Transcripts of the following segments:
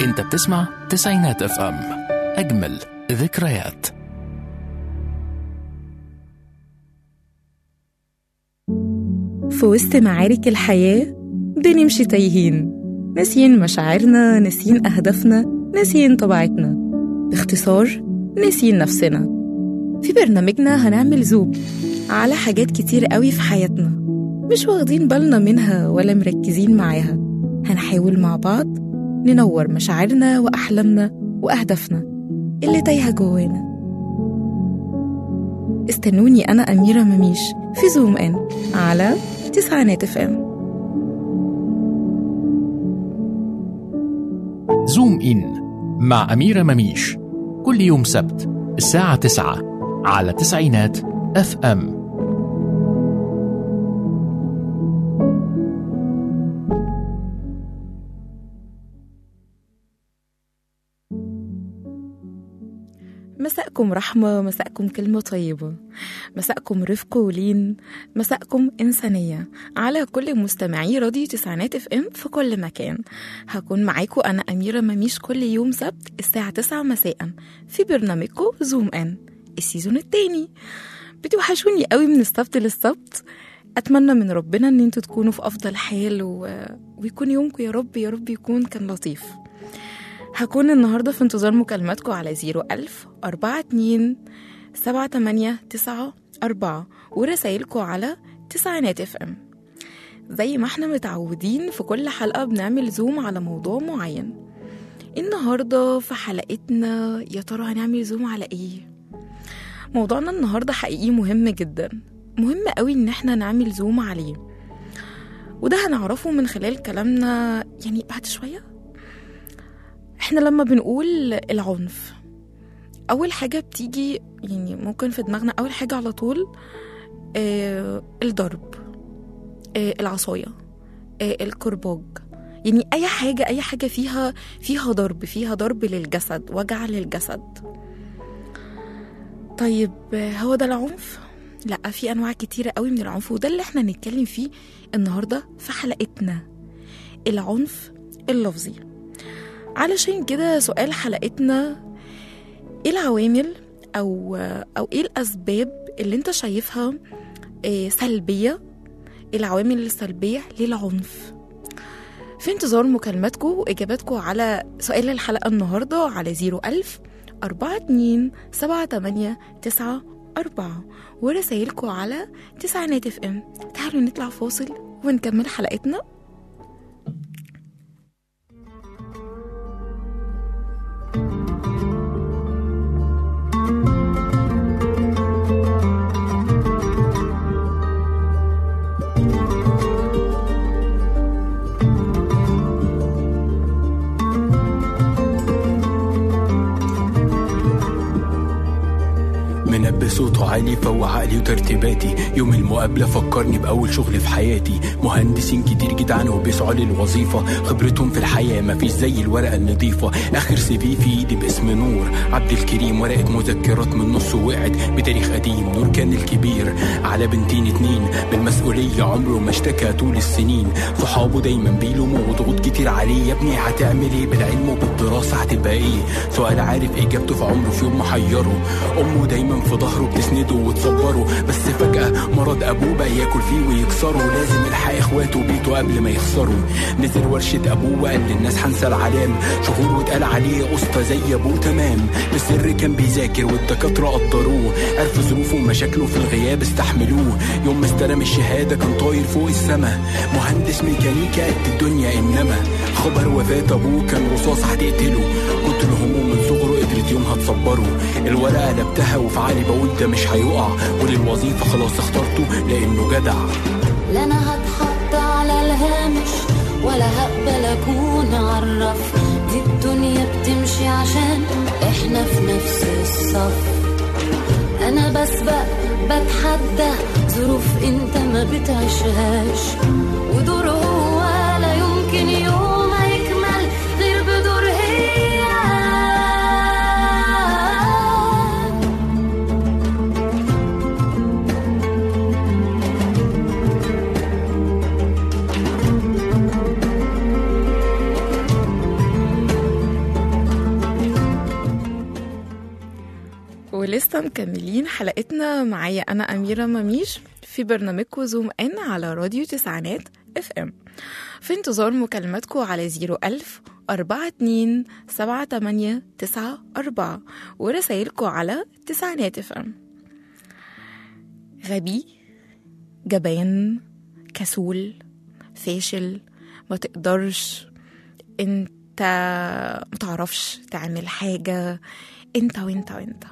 انت بتسمع تسعينات اف ام اجمل ذكريات في وسط معارك الحياة بنمشي تايهين ناسيين مشاعرنا ناسيين أهدافنا ناسيين طبيعتنا باختصار ناسيين نفسنا في برنامجنا هنعمل زوم على حاجات كتير قوي في حياتنا مش واخدين بالنا منها ولا مركزين معاها هنحاول مع بعض ننور مشاعرنا وأحلامنا وأهدافنا اللي تايهة جوانا استنوني أنا أميرة مميش في زوم إن على تسعينات اف ام زوم إن مع أميرة مميش كل يوم سبت الساعة 9 على تسعينات اف ام مساءكم رحمة مساءكم كلمة طيبة مساءكم رفق ولين مساءكم إنسانية على كل مستمعي راديو تسعينات اف ام في كل مكان هكون معاكم أنا أميرة مميش كل يوم سبت الساعة 9 مساء في برنامجكم زوم ان السيزون التاني بتوحشوني قوي من السبت للسبت أتمنى من ربنا إن انتوا تكونوا في أفضل حال و... ويكون يومكم يا رب يا رب يكون كان لطيف هكون النهاردة في انتظار مكالماتكم على زيرو ألف أربعة اتنين سبعة تمانية تسعة أربعة ورسايلكم على تسعينات اف ام زي ما احنا متعودين في كل حلقة بنعمل زوم على موضوع معين النهاردة في حلقتنا يا ترى هنعمل زوم على ايه؟ موضوعنا النهاردة حقيقي مهم جدا مهم قوي ان احنا نعمل زوم عليه وده هنعرفه من خلال كلامنا يعني بعد شويه احنا لما بنقول العنف اول حاجه بتيجي يعني ممكن في دماغنا اول حاجه على طول آه الضرب آه العصايه آه الكرباج يعني اي حاجه اي حاجه فيها فيها ضرب فيها ضرب للجسد وجع للجسد طيب آه، هو ده العنف لا في انواع كتيره قوي من العنف وده اللي احنا هنتكلم فيه النهارده في حلقتنا العنف اللفظي علشان كده سؤال حلقتنا ايه العوامل او او ايه الاسباب اللي انت شايفها آه، سلبيه العوامل السلبيه للعنف في انتظار مكالماتكم واجاباتكم على سؤال الحلقه النهارده على 01000 أربعة اتنين سبعة تمانية تسعة أربعة ورسايلكم على تسعينات اف ام تعالوا نطلع فاصل ونكمل حلقتنا منبه صوته عالي فوق عقلي وترتيباتي يوم المقابلة فكرني بأول شغل في حياتي مهندسين كتير جدعان وبيسعوا للوظيفة خبرتهم في الحياة مفيش زي الورقة النظيفة آخر سي في في إيدي باسم نور عبد الكريم ورقة مذكرات من نص وقعت بتاريخ قديم نور كان الكبير على بنتين اتنين بالمسؤولية عمره ما اشتكى طول السنين صحابه دايما بيلوموا وضغوط كتير عليه يا ابني هتعمل ايه بالعلم وبالدراسة هتبقى ايه سؤال عارف اجابته في عمره في يوم محيره امه دايما في ظهره بتسنده وتصبره بس فجأة مرض ابوه بقى ياكل فيه ويكسره لازم يلحق اخواته بيته قبل ما يخسروا نزل ورشة ابوه وقال للناس هنسى العلام شهور واتقال عليه اسطى زي ابوه تمام بالسر كان بيذاكر والدكاترة قدروه عرفوا ظروفه ومشاكله في الغياب استحملوه يوم ما استلم الشهادة كان طاير فوق السما مهندس ميكانيكا قد الدنيا انما خبر وفاة ابوه كان رصاص هتقتله كتر هموم من صغره قدرت يومها تصبره الورقة قلبتها وفي عقلي بقول ده مش هيقع وللوظيفة خلاص اخترته لانه جدع لا انا هتحط على الهامش ولا هقبل اكون عرف دي الدنيا بتمشي عشان احنا في نفس الصف انا بسبق بتحدى ظروف انت ما بتعيشهاش ودور هو لا يمكن يوم يكمل غير بدور هي ولسه مكملين حلقتنا معايا أنا أميرة مميش في برنامجكم زوم إن على راديو تسعينات اف ام في انتظار مكالماتكم على زيرو ألف أربعة اتنين سبعة تمانية تسعة أربعة ورسايلكم على تسعينات اف ام غبي جبان كسول فاشل ما تقدرش انت متعرفش تعمل حاجة انت وانت وانت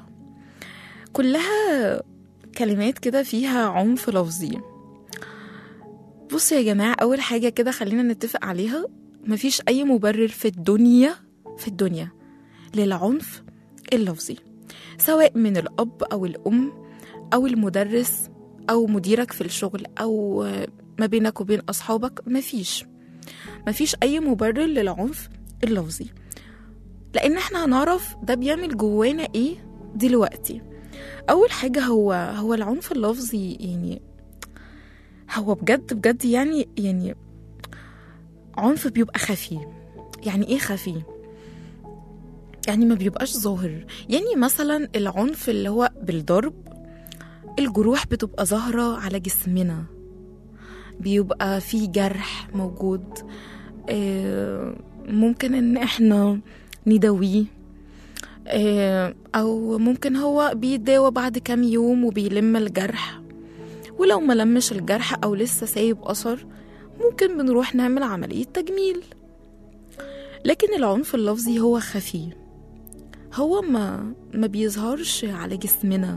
كلها كلمات كده فيها عنف لفظي بصوا يا جماعة أول حاجة كده خلينا نتفق عليها مفيش أي مبرر في الدنيا في الدنيا للعنف اللفظي سواء من الأب أو الأم أو المدرس أو مديرك في الشغل أو ما بينك وبين أصحابك مفيش مفيش أي مبرر للعنف اللفظي لأن احنا هنعرف ده بيعمل جوانا ايه دلوقتي أول حاجة هو هو العنف اللفظي يعني هو بجد بجد يعني يعني عنف بيبقى خفي يعني ايه خفي يعني ما بيبقاش ظاهر يعني مثلا العنف اللي هو بالضرب الجروح بتبقى ظاهرة على جسمنا بيبقى في جرح موجود آه، ممكن ان احنا نداويه آه، او ممكن هو بيداوى بعد كام يوم وبيلم الجرح ولو ما لمش الجرح او لسه سايب اثر ممكن بنروح نعمل عملية تجميل لكن العنف اللفظي هو خفي هو ما ما بيظهرش على جسمنا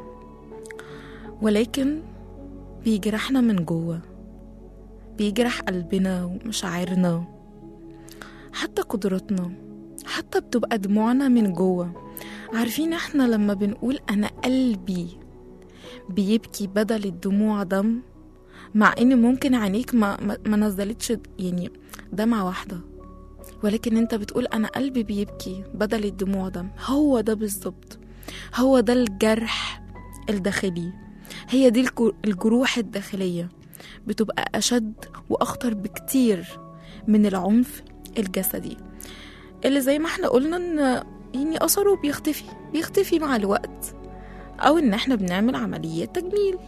ولكن بيجرحنا من جوه بيجرح قلبنا ومشاعرنا حتى قدرتنا حتى بتبقى دموعنا من جوه عارفين احنا لما بنقول انا قلبي بيبكي بدل الدموع دم مع ان ممكن عينيك ما, ما, ما نزلتش يعني دمعة واحدة ولكن انت بتقول انا قلبي بيبكي بدل الدموع دم هو ده بالظبط هو ده الجرح الداخلي هي دي الجو- الجروح الداخلية بتبقى أشد وأخطر بكتير من العنف الجسدي اللي زي ما احنا قلنا ان يعني أثره بيختفي بيختفي مع الوقت أو إن احنا بنعمل عمليات تجميل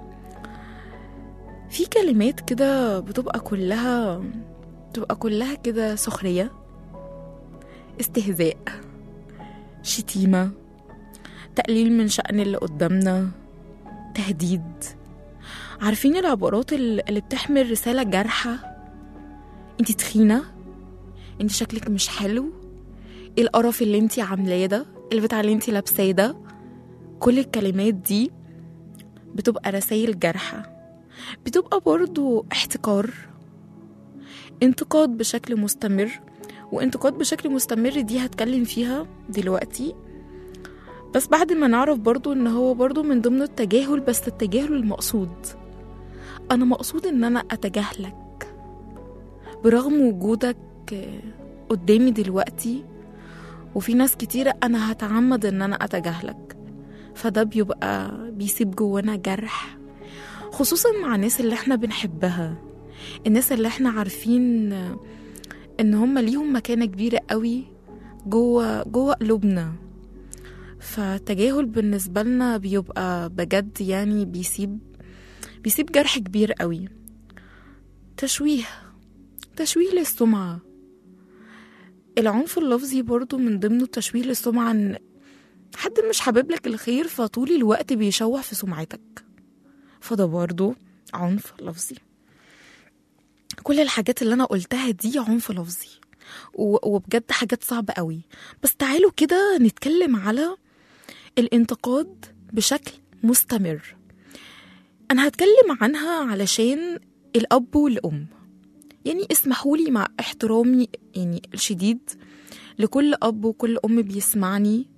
في كلمات كده بتبقى كلها بتبقى كلها كده سخرية استهزاء شتيمة تقليل من شأن اللي قدامنا تهديد عارفين العبارات ال- اللي بتحمل رسالة جارحة انت تخينة انت شكلك مش حلو ايه القرف اللي انت عاملاه ده البتاع اللي انت لابساه ده كل الكلمات دي بتبقى رسائل جارحة بتبقى برضو احتكار انتقاد بشكل مستمر وانتقاد بشكل مستمر دي هتكلم فيها دلوقتي بس بعد ما نعرف برضو ان هو برضو من ضمن التجاهل بس التجاهل المقصود انا مقصود ان انا اتجاهلك برغم وجودك قدامي دلوقتي وفي ناس كتيرة انا هتعمد ان انا اتجاهلك فده بيبقى بيسيب جوانا جرح خصوصا مع الناس اللي احنا بنحبها الناس اللي احنا عارفين ان هم ليهم مكانة كبيرة قوي جوه جوه قلوبنا فالتجاهل بالنسبة لنا بيبقى بجد يعني بيسيب بيسيب جرح كبير قوي تشويه تشويه للسمعة العنف اللفظي برضو من ضمنه التشويه للسمعة ان حد مش حابب لك الخير فطول الوقت بيشوه في سمعتك فده برضو عنف لفظي كل الحاجات اللي انا قلتها دي عنف لفظي و- وبجد حاجات صعبة قوي بس تعالوا كده نتكلم على الانتقاد بشكل مستمر أنا هتكلم عنها علشان الأب والأم يعني اسمحوا لي مع احترامي يعني الشديد لكل أب وكل أم بيسمعني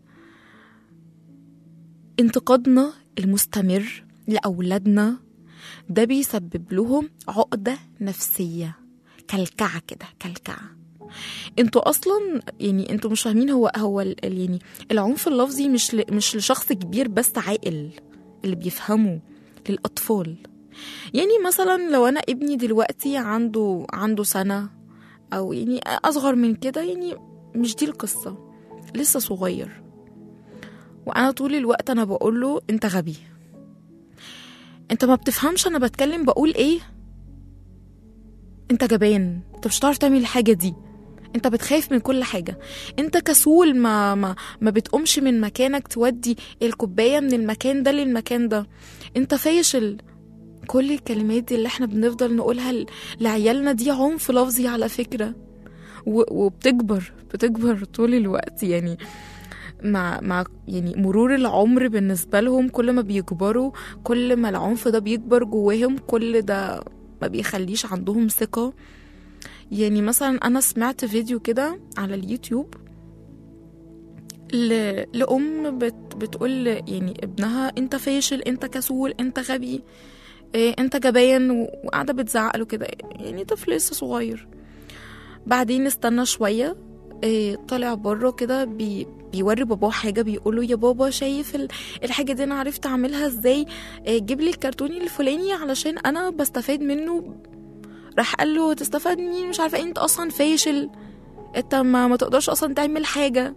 انتقادنا المستمر لأولادنا ده بيسبب لهم عقدة نفسية كلكعة كده كلكعة انتوا اصلا يعني انتوا مش فاهمين هو هو ال- ال- يعني العنف اللفظي مش ل- مش لشخص كبير بس عاقل اللي بيفهمه للاطفال يعني مثلا لو انا ابني دلوقتي عنده عنده سنه او يعني اصغر من كده يعني مش دي القصه لسه صغير وانا طول الوقت انا بقول له انت غبي انت ما بتفهمش انا بتكلم بقول ايه انت جبان انت مش هتعرف تعمل الحاجه دي انت بتخاف من كل حاجه انت كسول ما ما ما بتقومش من مكانك تودي الكوبايه من المكان ده للمكان ده انت فاشل كل الكلمات دي اللي احنا بنفضل نقولها ل- لعيالنا دي عنف لفظي على فكره و- وبتكبر بتكبر طول الوقت يعني مع مع يعني مرور العمر بالنسبة لهم كل ما بيكبروا كل ما العنف ده بيكبر جواهم كل ده ما بيخليش عندهم ثقة يعني مثلا أنا سمعت فيديو كده على اليوتيوب ل... لأم بت... بتقول يعني ابنها انت فاشل انت كسول انت غبي إيه انت جبان و- وقاعدة بتزعق له كده يعني طفل لسه صغير بعدين استنى شوية إيه طلع بره كده بي بيوري باباه حاجة بيقوله يا بابا شايف ال- الحاجة دي أنا عرفت أعملها إزاي إيه جيب لي الكرتون الفلاني علشان أنا بستفاد منه راح قال له تستفاد منين مش عارفة إيه أنت أصلا فاشل أنت ما, ما تقدرش أصلا تعمل حاجة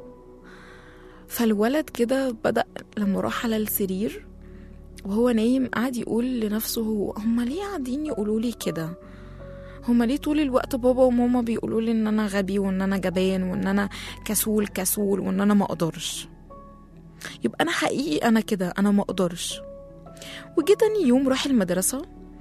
فالولد كده بدأ لما راح على السرير وهو نايم قعد يقول لنفسه هو هما ليه قاعدين يقولوا لي كده هما ليه طول الوقت بابا وماما بيقولوا لي ان انا غبي وان انا جبان وان انا كسول كسول وان انا ما اقدرش يبقى انا حقيقي انا كده انا ما اقدرش وجه تاني يوم راح المدرسة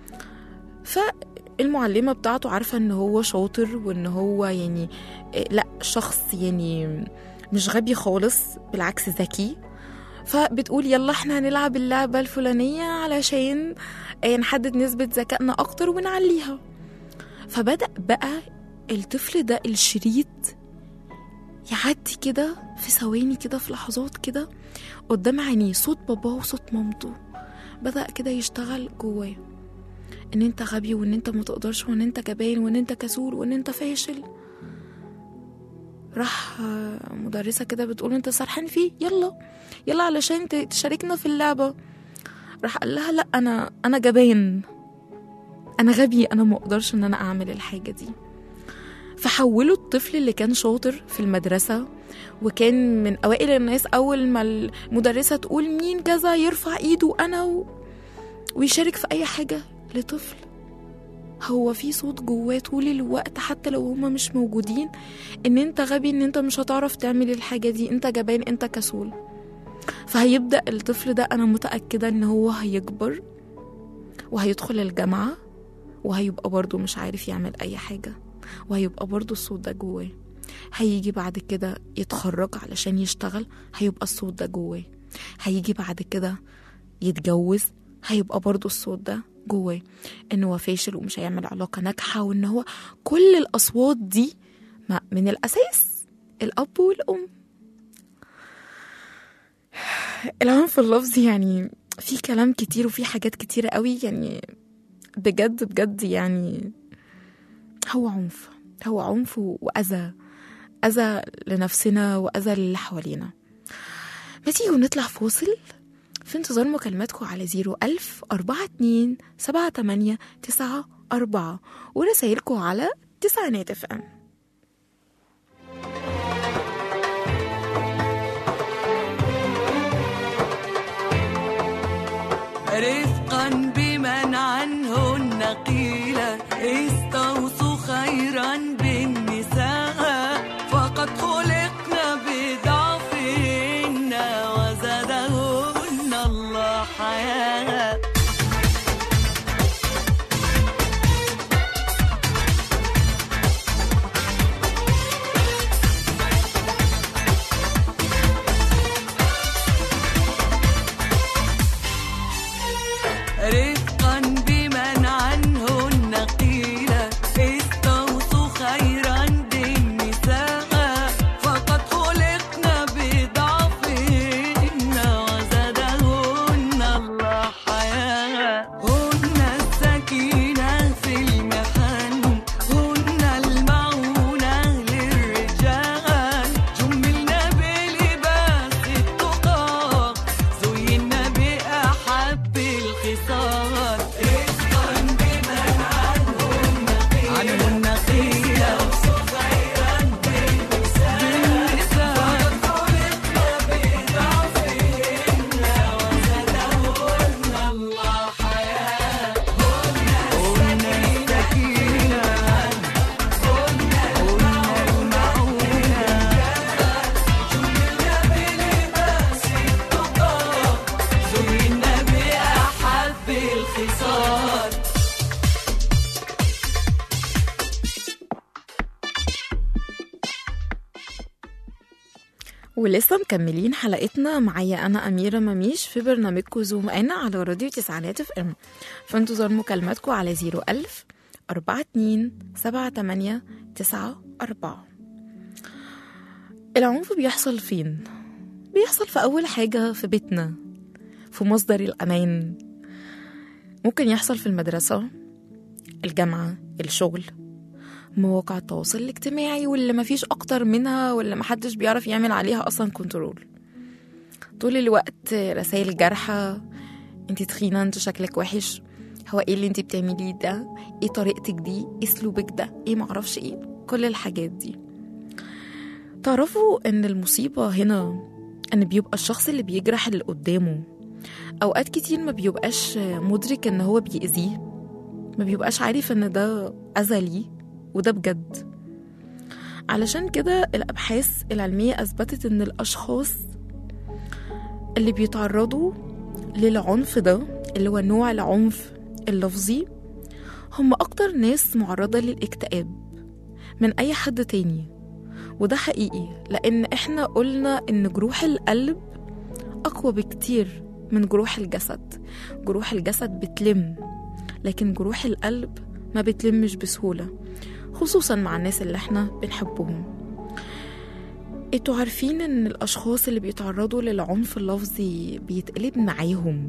فالمعلمة بتاعته عارفة ان هو شاطر وان هو يعني إيه، لا شخص يعني مش غبي خالص بالعكس ذكي فبتقول يلا احنا هنلعب اللعبة الفلانية علشان آه، نحدد نسبة ذكائنا أكتر ونعليها فبدأ بقى الطفل ده الشريط يعدي كده في ثواني كده في لحظات كده قدام عينيه صوت باباه وصوت مامته بدأ كده يشتغل جواه ان انت غبي وان انت متقدرش وان انت جبان وان انت كسول وان انت فاشل راح آه، مدرسة كده بتقول انت سرحان فيه يلا يلا علشان ت- تشاركنا في اللعبة راح قال لها لا انا انا جبان انا غبي انا ما اقدرش ان انا اعمل الحاجة دي فحولوا الطفل اللي كان شاطر في المدرسة وكان من أوائل الناس أول ما المدرسة تقول مين كذا يرفع إيده أنا و... ويشارك في أي حاجة لطفل هو في صوت جواه طول الوقت حتى لو هما مش موجودين ان انت غبي ان انت مش هتعرف تعمل الحاجة دي انت جبان انت كسول فهيبدأ الطفل ده انا متأكدة ان هو هيكبر وهيدخل الجامعة وهيبقى برضه مش عارف يعمل اي حاجة وهيبقى برضه الصوت ده جواه هيجي بعد كده يتخرج علشان يشتغل هيبقى الصوت ده جواه هيجي بعد كده يتجوز هيبقى برضه الصوت ده جواه ان هو فاشل ومش هيعمل علاقة ناجحة وان هو كل الاصوات دي ما- من الاساس الاب والام العنف اللفظي يعني في كلام كتير وفي حاجات كتيرة قوي يعني بجد بجد يعني هو عنف هو عنف وأذى أذى لنفسنا وأذى للي حوالينا ما تيجوا نطلع فاصل في انتظار مكالماتكم على زيرو ألف أربعة اتنين سبعة تمانية تسعة أربعة ورسايلكم على تسعينات اف ام رفقا بمن عنهن قيل استوصوا خيرا بالنساء فقد خلقنا بضعفهن وزادهن الله حياه ولسه مكملين حلقتنا معايا انا اميره مميش في برنامجكم زوم ان على راديو تسعينات اف ام في انتظار مكالماتكم على 01000 42 78 94 العنف بيحصل فين؟ بيحصل في أول حاجة في بيتنا في مصدر الأمان ممكن يحصل في المدرسة الجامعة الشغل مواقع التواصل الاجتماعي واللي مفيش أكتر منها واللي محدش بيعرف يعمل عليها أصلا كنترول طول الوقت رسائل جارحة انت تخينة انت شكلك وحش هو ايه اللي انت بتعمليه ده ايه طريقتك دي ايه اسلوبك ده ايه معرفش ايه كل الحاجات دي تعرفوا ان المصيبة هنا ان بيبقى الشخص اللي بيجرح اللي قدامه اوقات كتير ما بيبقاش مدرك ان هو بيأذيه ما بيبقاش عارف ان ده اذى ليه وده بجد علشان كده الابحاث العلمية اثبتت ان الاشخاص اللي بيتعرضوا للعنف ده اللي هو نوع العنف اللفظي هم اكتر ناس معرضة للاكتئاب من اي حد تاني وده حقيقي لان احنا قلنا ان جروح القلب اقوى بكتير من جروح الجسد جروح الجسد بتلم لكن جروح القلب ما بتلمش بسهولة خصوصا مع الناس اللي احنا بنحبهم انتوا عارفين ان الاشخاص اللي بيتعرضوا للعنف اللفظي بيتقلب معاهم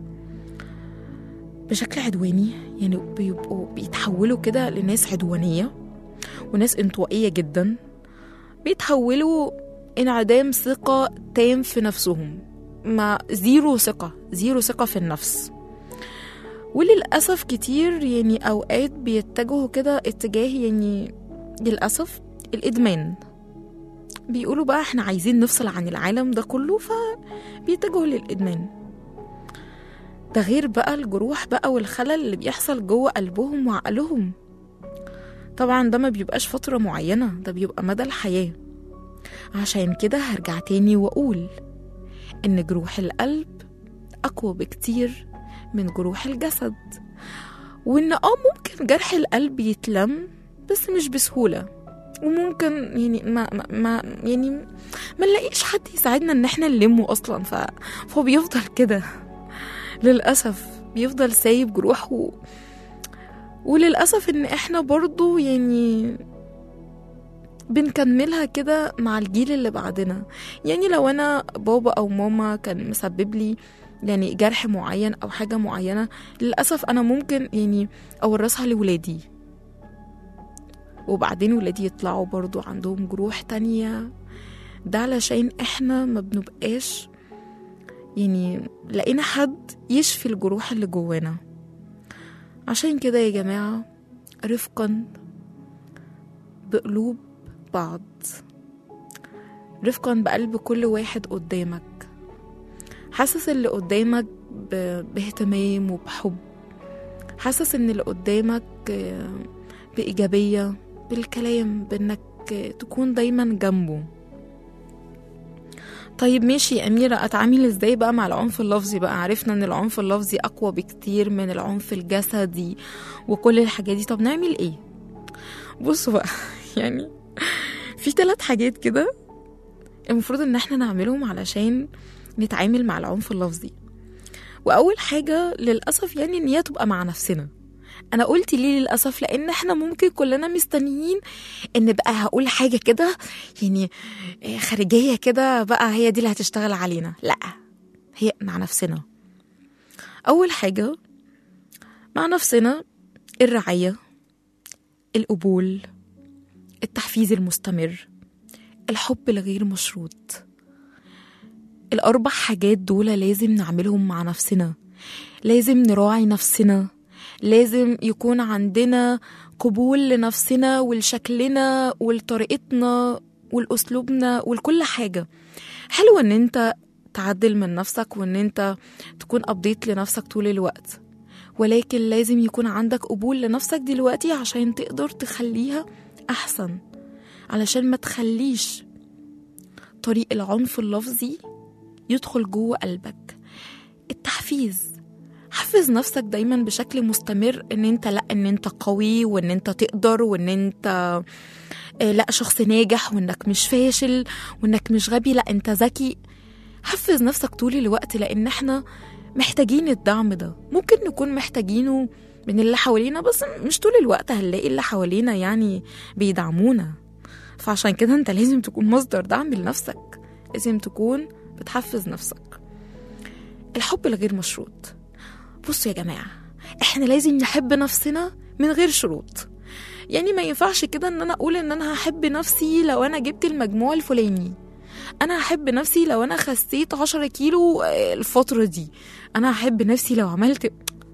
بشكل عدواني يعني بيبقوا بيتحولوا كده لناس عدوانية وناس انطوائية جدا بيتحولوا انعدام ثقة تام في نفسهم مع زيرو ثقة زيرو ثقة في النفس وللأسف كتير يعني أوقات بيتجهوا كده اتجاه يعني للأسف الإدمان بيقولوا بقى احنا عايزين نفصل عن العالم ده كله فبيتجهوا للإدمان ده غير بقى الجروح بقى والخلل اللي بيحصل جوه قلبهم وعقلهم طبعا ده ما بيبقاش فترة معينة ده بيبقى مدى الحياة عشان كده هرجع تاني وأقول إن جروح القلب أقوى بكتير من جروح الجسد وإن آه ممكن جرح القلب يتلم بس مش بسهولة وممكن يعني ما, ما, ما يعني ما نلاقيش حد يساعدنا ان احنا نلمه اصلا ف... فهو بيفضل كده للاسف بيفضل سايب جروح و... وللأسف إن إحنا برضو يعني بنكملها كده مع الجيل اللي بعدنا يعني لو أنا بابا أو ماما كان مسبب لي يعني جرح معين أو حاجة معينة للأسف أنا ممكن يعني أورثها لولادي وبعدين ولادي يطلعوا برضو عندهم جروح تانية ده علشان إحنا ما بنبقاش يعني لقينا حد يشفي الجروح اللي جوانا عشان كده يا جماعة رفقا بقلوب بعض رفقا بقلب كل واحد قدامك حاسس اللي قدامك ب... باهتمام وبحب حاسس ان اللي قدامك بإيجابية بالكلام بانك تكون دايما جنبه طيب ماشي يا أميرة أتعامل إزاي بقى مع العنف اللفظي بقى عرفنا إن العنف اللفظي أقوى بكتير من العنف الجسدي وكل الحاجات دي طب نعمل إيه؟ بصوا بقى يعني في ثلاث حاجات كده المفروض إن إحنا نعملهم علشان نتعامل مع العنف اللفظي وأول حاجة للأسف يعني إن هي تبقى مع نفسنا انا قلت ليه للاسف لان احنا ممكن كلنا مستنيين ان بقى هقول حاجه كده يعني خارجيه كده بقى هي دي اللي هتشتغل علينا لا هي مع نفسنا اول حاجه مع نفسنا الرعايه القبول التحفيز المستمر الحب الغير مشروط الاربع حاجات دول لازم نعملهم مع نفسنا لازم نراعي نفسنا لازم يكون عندنا قبول لنفسنا ولشكلنا ولطريقتنا ولأسلوبنا ولكل حاجة حلو ان انت تعدل من نفسك وان انت تكون ابديت لنفسك طول الوقت ولكن لازم يكون عندك قبول لنفسك دلوقتي عشان تقدر تخليها احسن علشان ما تخليش طريق العنف اللفظي يدخل جوه قلبك التحفيز حفز نفسك دايما بشكل مستمر ان انت لا ان انت قوي وان انت تقدر وان انت آه، لا شخص ناجح وانك مش فاشل وانك مش غبي لا انت ذكي حفز نفسك طول الوقت لان احنا محتاجين الدعم ده ممكن نكون محتاجينه من اللي حوالينا بس مش طول الوقت هنلاقي اللي حوالينا يعني بيدعمونا فعشان كده انت لازم تكون مصدر دعم لنفسك لازم تكون بتحفز نفسك الحب الغير مشروط بصوا يا جماعة احنا لازم نحب نفسنا من غير شروط يعني ما ينفعش كده ان انا اقول ان انا هحب نفسي لو انا جبت المجموع الفلاني انا هحب نفسي لو انا خسيت عشرة كيلو آه، الفترة دي انا هحب نفسي لو عملت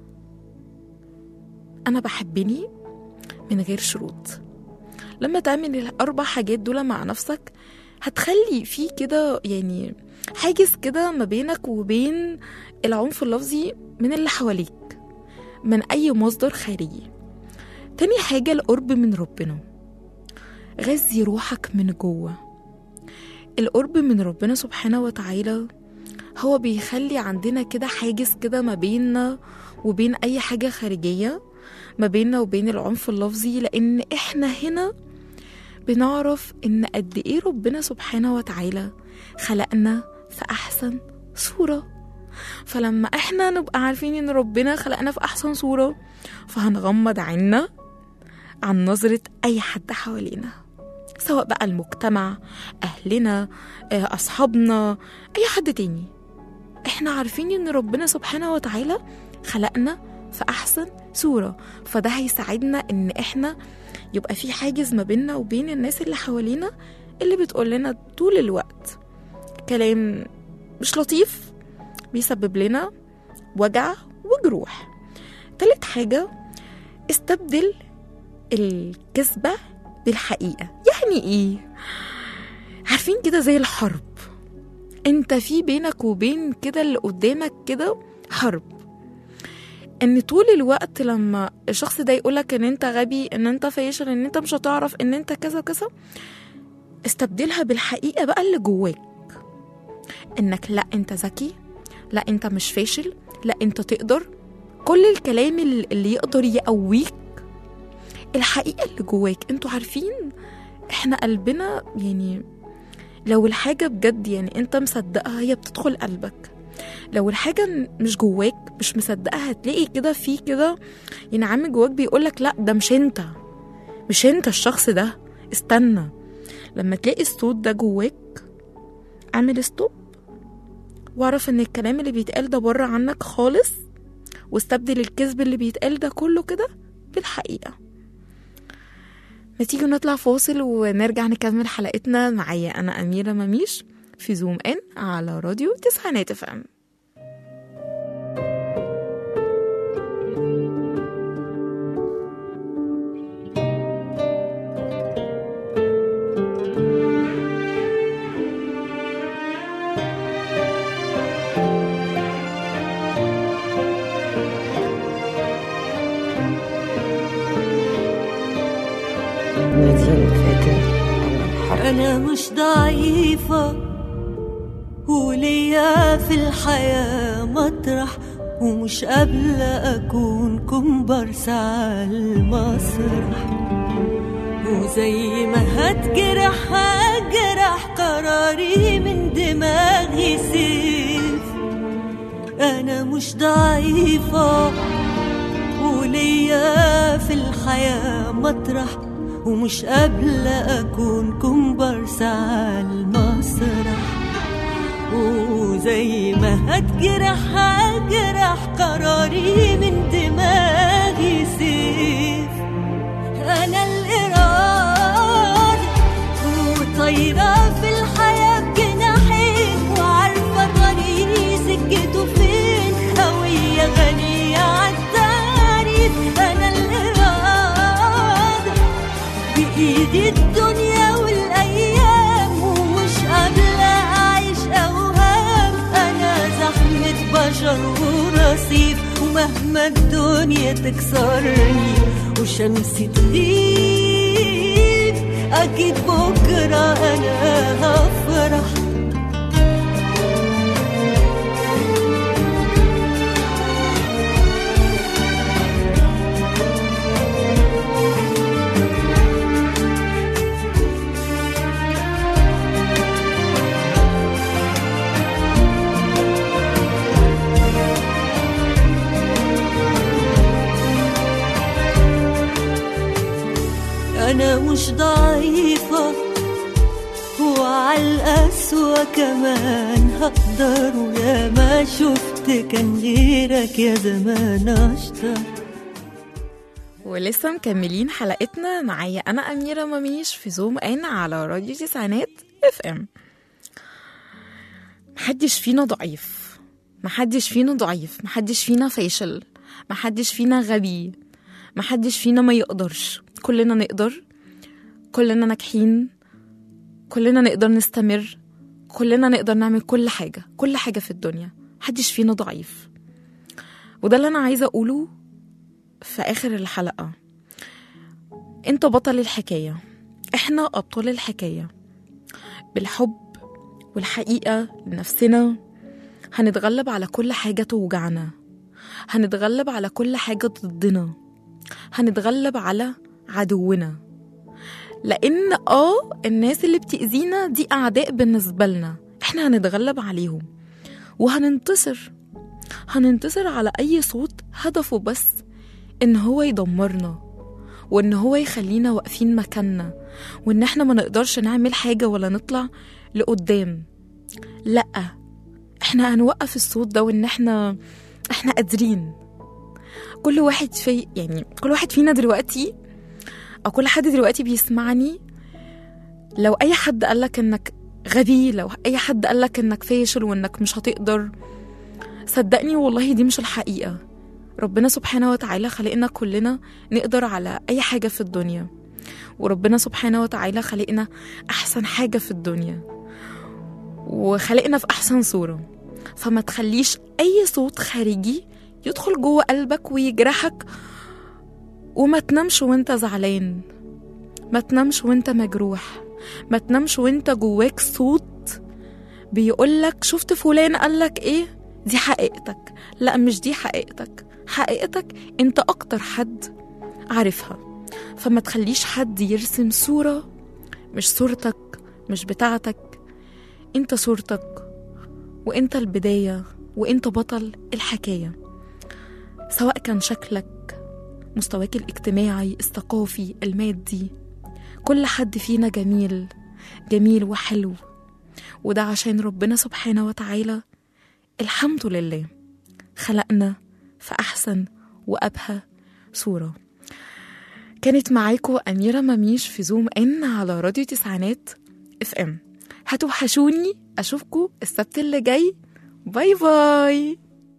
انا بحبني من غير شروط لما تعمل الاربع حاجات دول مع نفسك هتخلي في كده يعني حاجز كده ما بينك وبين العنف اللفظي من اللي حواليك من اي مصدر خارجي تاني حاجة القرب من ربنا غذي روحك من جوه القرب من ربنا سبحانه وتعالى هو بيخلي عندنا كده حاجز كده ما بيننا وبين أي حاجة خارجية ما بيننا وبين العنف اللفظي لأن إحنا هنا بنعرف إن قد إيه ربنا سبحانه وتعالى خلقنا في أحسن صورة فلما إحنا نبقى عارفين إن ربنا خلقنا في أحسن صورة فهنغمض عنا عن نظرة أي حد حوالينا سواء بقى المجتمع أهلنا آه، أصحابنا أي حد تاني إحنا عارفين إن ربنا سبحانه وتعالى خلقنا في أحسن صورة فده هيساعدنا إن إحنا يبقى في حاجز ما بيننا وبين الناس اللي حوالينا اللي بتقول لنا طول الوقت كلام مش لطيف بيسبب لنا وجع وجروح تالت حاجة استبدل الكذبة بالحقيقة يعني ايه؟ عارفين كده زي الحرب انت في بينك وبين كده اللي قدامك كده حرب ان طول الوقت لما الشخص ده يقولك ان انت غبي ان انت فاشل ان انت مش هتعرف ان انت كذا كذا استبدلها بالحقيقة بقى اللي جواك انك لا انت ذكي لا انت مش فاشل لا انت تقدر كل الكلام اللي اللي يقدر يقويك الحقيقة اللي جواك انتوا عارفين احنا قلبنا يعني لو الحاجة بجد يعني انت مصدقها هي بتدخل قلبك لو الحاجة م- مش جواك مش مصدقها هتلاقي كده في كده يعني عامل جواك بيقولك لا ده مش انت مش انت الشخص ده استنى لما تلاقي الصوت ده جواك اعمل ستوب واعرف ان الكلام اللي بيتقال ده بره عنك خالص واستبدل الكذب اللي بيتقال ده كله كده بالحقيقة ما تيجوا نطلع فاصل ونرجع نكمل حلقتنا معايا أنا أميرة مميش في زوم إن على راديو تسعينات اف ام أنا مش ضعيفة وليا في الحياة مطرح ومش قابلة أكون كومبارس على المسرح وزي ما هتجرح هجرح قراري من دماغي سيف أنا مش ضعيفة وليا في الحياة مطرح ومش قابلة أكون كومبارس على المسرح وزي ما هتجرح هجرح قراري من دماغي سيف أنا الإرادة وطايرة في الحياة بجناحين وعارفة طريقي سكته فين هوية غنية عالتعريف أنا الإرادة بإيدي الدنيا والأيام ومش قابلة أعيش أوهام أنا زحمة بشر ورصيف ومهما الدنيا تكسرني وشمسي تغيب أكيد بكرة أنا هفرح أنا مش ضعيفة وعلى القسوة كمان هقدر ويا ما شفت كان غيرك يا زمان أشطر ولسه مكملين حلقتنا معايا أنا أميرة مميش في زوم إن على راديو تسعينات اف ام محدش فينا ضعيف محدش فينا ضعيف محدش فينا فاشل محدش فينا غبي محدش فينا ما يقدرش كلنا نقدر كلنا ناجحين كلنا نقدر نستمر كلنا نقدر نعمل كل حاجة كل حاجة في الدنيا محدش فينا ضعيف وده اللي أنا عايزة أقوله في آخر الحلقة أنت بطل الحكاية إحنا أبطال الحكاية بالحب والحقيقة لنفسنا هنتغلب على كل حاجة توجعنا هنتغلب على كل حاجة ضدنا هنتغلب على عدونا لأن آه الناس اللي بتأذينا دي أعداء بالنسبة لنا إحنا هنتغلب عليهم وهننتصر هننتصر على أي صوت هدفه بس إن هو يدمرنا وإن هو يخلينا واقفين مكاننا وإن إحنا ما نقدرش نعمل حاجة ولا نطلع لقدام لأ إحنا هنوقف الصوت ده وإن إحنا إحنا قادرين كل واحد في يعني كل واحد فينا دلوقتي او كل حد دلوقتي بيسمعني لو اي حد قالك انك غبي لو اي حد قالك انك فاشل وانك مش هتقدر صدقني والله دي مش الحقيقة ربنا سبحانه وتعالى خلقنا كلنا نقدر على اي حاجة في الدنيا وربنا سبحانه وتعالى خلقنا احسن حاجة في الدنيا وخلقنا في احسن صورة فما تخليش اي صوت خارجي يدخل جوه قلبك ويجرحك وما تنامش وانت زعلان ما تنامش وانت مجروح ما تنامش وانت جواك صوت بيقولك شفت فلان قالك ايه دي حقيقتك لا مش دي حقيقتك حقيقتك انت اكتر حد عارفها فما تخليش حد يرسم صورة مش صورتك مش بتاعتك انت صورتك وانت البداية وانت بطل الحكاية سواء كان شكلك مستواك الاجتماعي الثقافي المادي كل حد فينا جميل جميل وحلو وده عشان ربنا سبحانه وتعالى الحمد لله خلقنا في أحسن وأبهى صورة كانت معاكم أميرة مميش في زوم إن على راديو تسعينات اف ام هتوحشوني أشوفكم السبت اللي جاي باي باي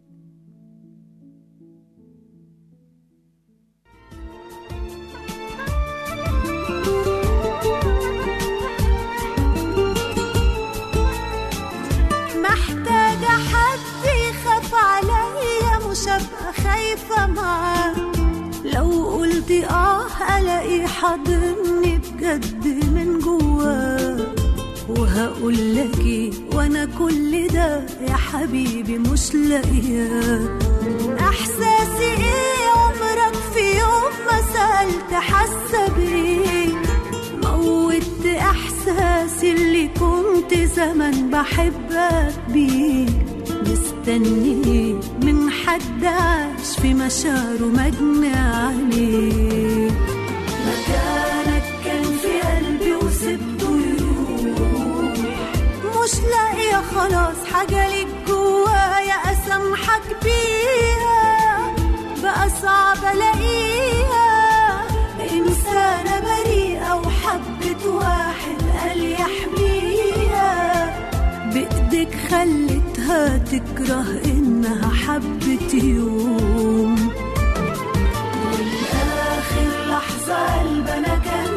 محتاجة حد يخاف عليا مش هبقى خايفة معاه لو قلت اه الاقي حاضني بجد من جواه وهقول لك إيه وانا كل ده يا حبيبي مش لاقياه احساسي ايه عمرك في يوم ما سألت حاسة بيه موت احساسي اللي كنت زمان بحبك بيه مستني من حد عاش في مشاعره مجني عليه مكانك كان في قلبي وسبته يروح مش لاقية خلاص حاجة ليك جوايا أسامحك بيها بقى صعب ألاقيها إنسانة بريئة وحبت واحد قال يحميها بإيدك خلتها تكره إنها حبت يوم والآخر لحظة قلبنا كان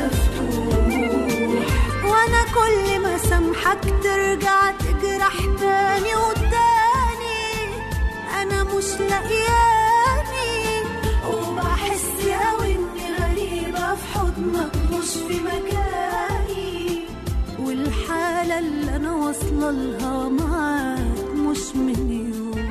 مفتوح وأنا كل ما سامحك ترجع تجرح تاني وتاني أنا مش لاقياني وبحس أوي إني غريبة في حضنك مش في مكاني والحالة اللي أنا واصلة لها معاك مش من يوم